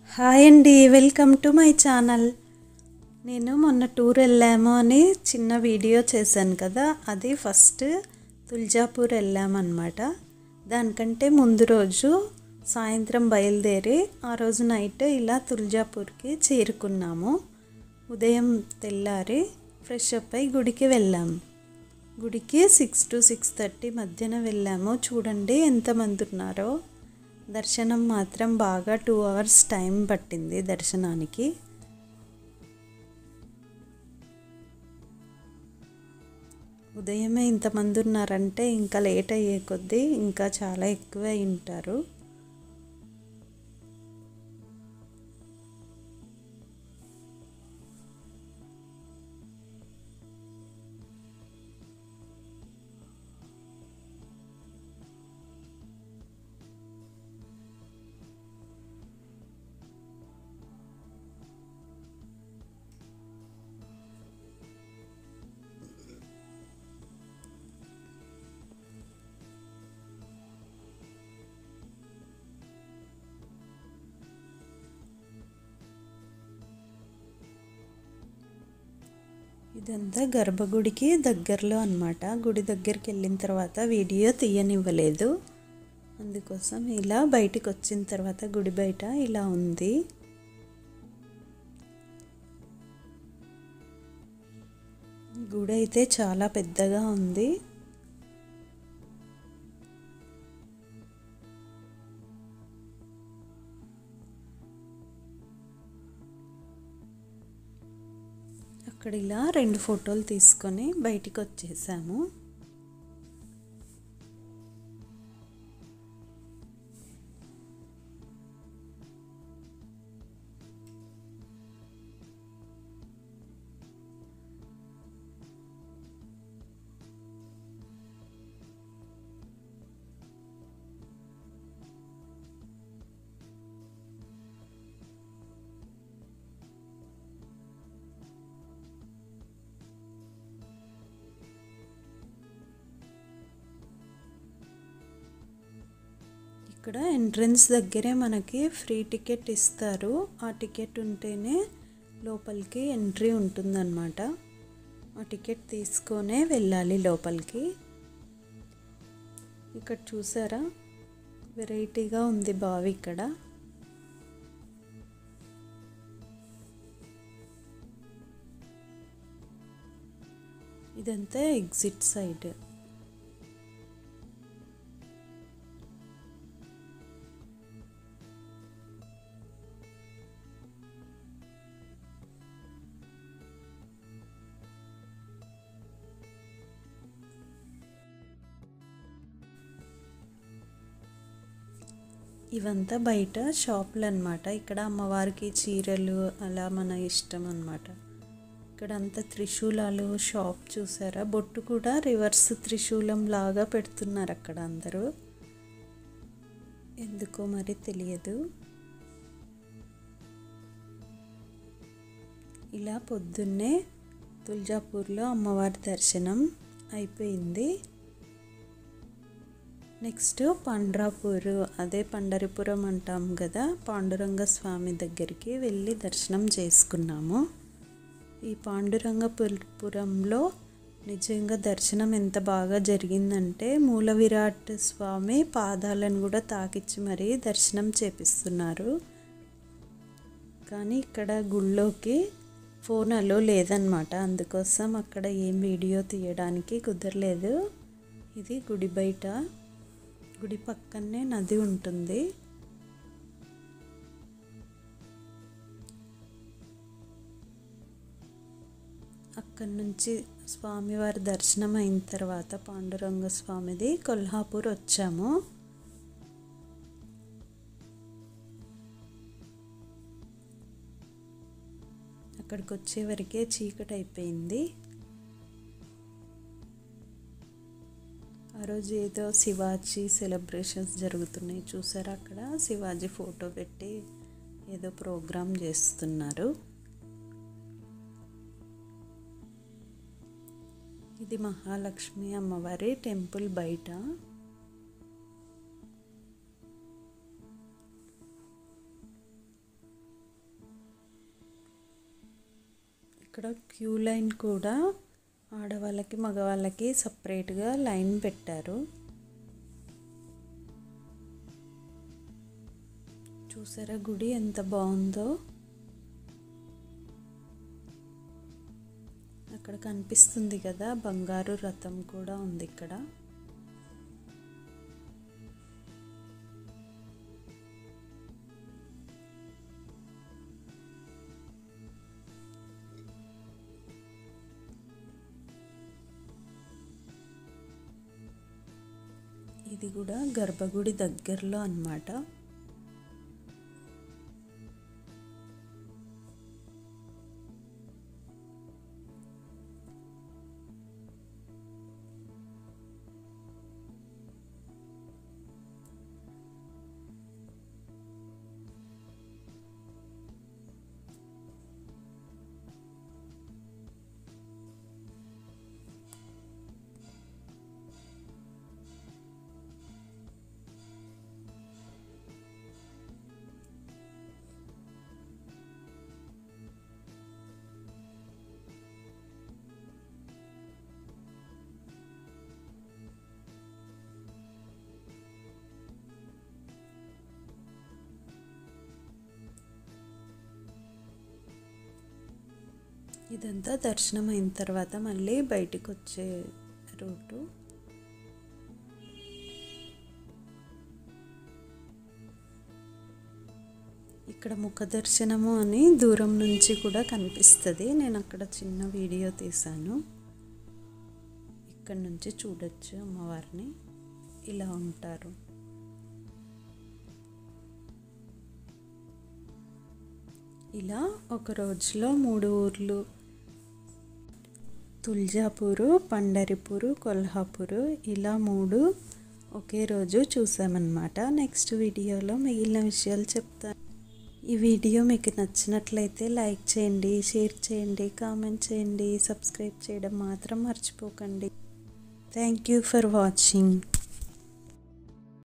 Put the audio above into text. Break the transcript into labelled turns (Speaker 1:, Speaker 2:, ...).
Speaker 1: hi అండి welcome to my channel నేను మొన్న టూర్ వెళ్ళాము అని చిన్న వీడియో చేశాను కదా అది ఫస్ట్ తుల్జాపూర్ వెళ్ళామన్నమాట దానికంటే ముందు రోజు సాయంత్రం బయలుదేరి ఆ రోజు నైట్ ఇలా తుల్జాపూర్కి చేరుకున్నాము ఉదయం తెల్లారి ఫ్రెష్ అప్ అయి గుడికి వెళ్ళాము గుడికి సిక్స్ టు సిక్స్ థర్టీ మధ్యన వెళ్ళాము చూడండి ఎంతమంది ఉన్నారో దర్శనం మాత్రం బాగా టూ అవర్స్ టైం పట్టింది దర్శనానికి ఉదయమే ఇంతమంది ఉన్నారంటే ఇంకా లేట్ అయ్యే కొద్దీ ఇంకా చాలా ఎక్కువ ఉంటారు ఇదంతా గర్భగుడికి దగ్గరలో అనమాట గుడి దగ్గరికి వెళ్ళిన తర్వాత వీడియో తీయనివ్వలేదు అందుకోసం ఇలా బయటికి వచ్చిన తర్వాత గుడి బయట ఇలా ఉంది గుడి అయితే చాలా పెద్దగా ఉంది అక్కడ ఇలా రెండు ఫోటోలు తీసుకొని బయటికి వచ్చేసాము ఇక్కడ ఎంట్రన్స్ దగ్గరే మనకి ఫ్రీ టికెట్ ఇస్తారు ఆ టికెట్ ఉంటేనే లోపలికి ఎంట్రీ ఉంటుందన్నమాట ఆ టికెట్ తీసుకొనే వెళ్ళాలి లోపలికి ఇక్కడ చూసారా వెరైటీగా ఉంది బావి ఇక్కడ ఇదంతా ఎగ్జిట్ సైడ్ ఇవంతా బయట షాపులు అనమాట ఇక్కడ అమ్మవారికి చీరలు అలా మన ఇష్టం అనమాట ఇక్కడ అంతా త్రిశూలాలు షాప్ చూసారా బొట్టు కూడా రివర్స్ త్రిశూలం లాగా పెడుతున్నారు అక్కడ అందరూ ఎందుకో మరి తెలియదు ఇలా పొద్దున్నే తుల్జాపూర్లో అమ్మవారి దర్శనం అయిపోయింది నెక్స్ట్ పండ్రాపూర్ అదే పండరిపురం అంటాం కదా పాండురంగ స్వామి దగ్గరికి వెళ్ళి దర్శనం చేసుకున్నాము ఈ పాండురంగపురంలో నిజంగా దర్శనం ఎంత బాగా జరిగిందంటే మూల విరాట్ స్వామి పాదాలను కూడా తాకిచ్చి మరీ దర్శనం చేపిస్తున్నారు కానీ ఇక్కడ గుళ్ళోకి ఫోన్ అలో లేదనమాట అందుకోసం అక్కడ ఏం వీడియో తీయడానికి కుదరలేదు ఇది గుడి బయట గుడి పక్కనే నది ఉంటుంది అక్కడి నుంచి స్వామివారి దర్శనం అయిన తర్వాత పాండురంగ స్వామిది కొల్హాపూర్ వచ్చాము అక్కడికి వచ్చే వరకే చీకటి అయిపోయింది ఆ రోజు ఏదో శివాజీ సెలబ్రేషన్స్ జరుగుతున్నాయి చూసారా అక్కడ శివాజీ ఫోటో పెట్టి ఏదో ప్రోగ్రామ్ చేస్తున్నారు ఇది మహాలక్ష్మి అమ్మవారి టెంపుల్ బయట ఇక్కడ క్యూ లైన్ కూడా ఆడవాళ్ళకి మగవాళ్ళకి సపరేట్గా లైన్ పెట్టారు చూసారా గుడి ఎంత బాగుందో అక్కడ కనిపిస్తుంది కదా బంగారు రథం కూడా ఉంది ఇక్కడ ఇది కూడా గర్భగుడి దగ్గరలో అన్నమాట ఇదంతా దర్శనం అయిన తర్వాత మళ్ళీ బయటికి వచ్చే రూటు ఇక్కడ ముఖ దర్శనము అని దూరం నుంచి కూడా కనిపిస్తుంది నేను అక్కడ చిన్న వీడియో తీశాను ఇక్కడ నుంచి చూడొచ్చు అమ్మవారిని ఇలా ఉంటారు ఇలా ఒక రోజులో మూడు ఊర్లు తుల్జాపూరు పండరిపూరు కొల్హాపూరు ఇలా మూడు ఒకే రోజు చూసామన్నమాట నెక్స్ట్ వీడియోలో మిగిలిన విషయాలు చెప్తాను ఈ వీడియో మీకు నచ్చినట్లయితే లైక్ చేయండి షేర్ చేయండి కామెంట్ చేయండి సబ్స్క్రైబ్ చేయడం మాత్రం మర్చిపోకండి థ్యాంక్ యూ ఫర్ వాచింగ్